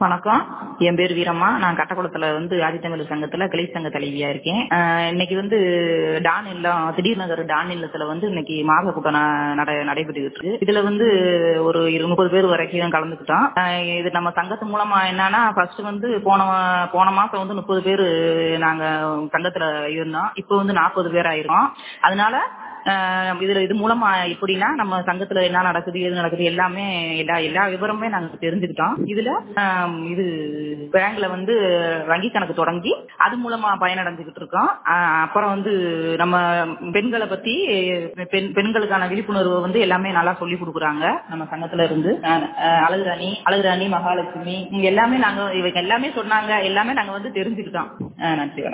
வணக்கம் என் பேர் வீரம்மா நான் கட்டக்குளத்துல வந்து ஆதித்தமிழ் சங்கத்துல கிளை சங்க தலைவியா இருக்கேன் ஆஹ் இன்னைக்கு வந்து டான் இல்லம் திடீர் நகர் டான் இல்லத்துல வந்து இன்னைக்கு மாத கூட்டம் ந- நட நடைபெற்றுக்கிட்டு இருக்கு இதுல வந்து ஒரு இரு முப்பது பேர் வரைக்கும் கலந்துக்கிட்டோம் ஆஹ் இது நம்ம சங்கத்து மூலமா என்னன்னா ஃபர்ஸ்ட் வந்து போன போன மாசம் வந்து முப்பது பேர் நாங்க சங்கத்துல இருந்தோம் இப்போ வந்து நாற்பது பேர் ஆயிருக்கோம் அதனால ஆஹ் இதுல இது மூலமா எப்படின்னா நம்ம சங்கத்துல என்ன நடக்குது எது நடக்குது எல்லாமே எல்லா எல்லா விவரமே நாங்க தெரிஞ்சுக்கிட்டோம் இதுல ஆம், இது பேங்க்ல வந்து வங்கி கணக்கு தொடங்கி அது மூலமா பயனடைஞ்சுக்கிட்டு இருக்கோம் ஆஹ் அப்புறம் வந்து நம்ம பெண்களை பத்தி பெண் பெண்களுக்கான விழிப்புணர்வு வந்து எல்லாமே நல்லா சொல்லி கொடுக்குறாங்க நம்ம சங்கத்துல இருந்து ஆஹ் ஆஹ் அழகுராணி அழகுராணி மகாலட்சுமி இவங்க எல்லாமே நாங்க இவங்க எல்லாமே சொன்னாங்க எல்லாமே நாங்க வந்து தெரிஞ்சுக்கிட்டோம் ஆஹ் நன்றி வணக்கம்